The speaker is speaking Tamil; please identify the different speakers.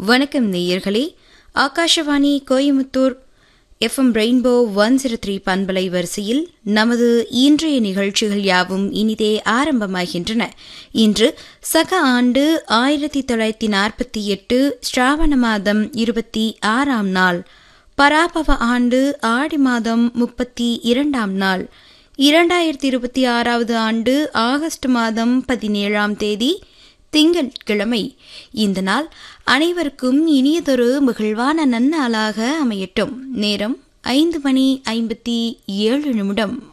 Speaker 1: வணக்கம் நேயர்களே Akashvani Coimbatore FM rainbow one zero three பண்பலை வரிசையில் நமது இன்றைய நிகழ்ச்சிகள் யாவும் இனிதே ஆரம்பமாகின்றன இன்று சக ஆண்டு ஆயிரத்தி தொள்ளாயிரத்தி நாற்பத்தி எட்டு ஸ்ராவண மாதம் இருபத்தி ஆறாம் நாள் பராபவ ஆண்டு ஆடி மாதம் முப்பத்தி இரண்டாம் நாள் இரண்டாயிரத்தி இருபத்தி ஆறாவது ஆண்டு ஆகஸ்ட் மாதம் பதினேழாம் தேதி திங்கட்கிழமை இந்த நாள் அனைவருக்கும் இனியதொரு மகிழ்வான நன்னாளாக அமையட்டும் நேரம் ஐந்து மணி ஐம்பத்தி ஏழு நிமிடம்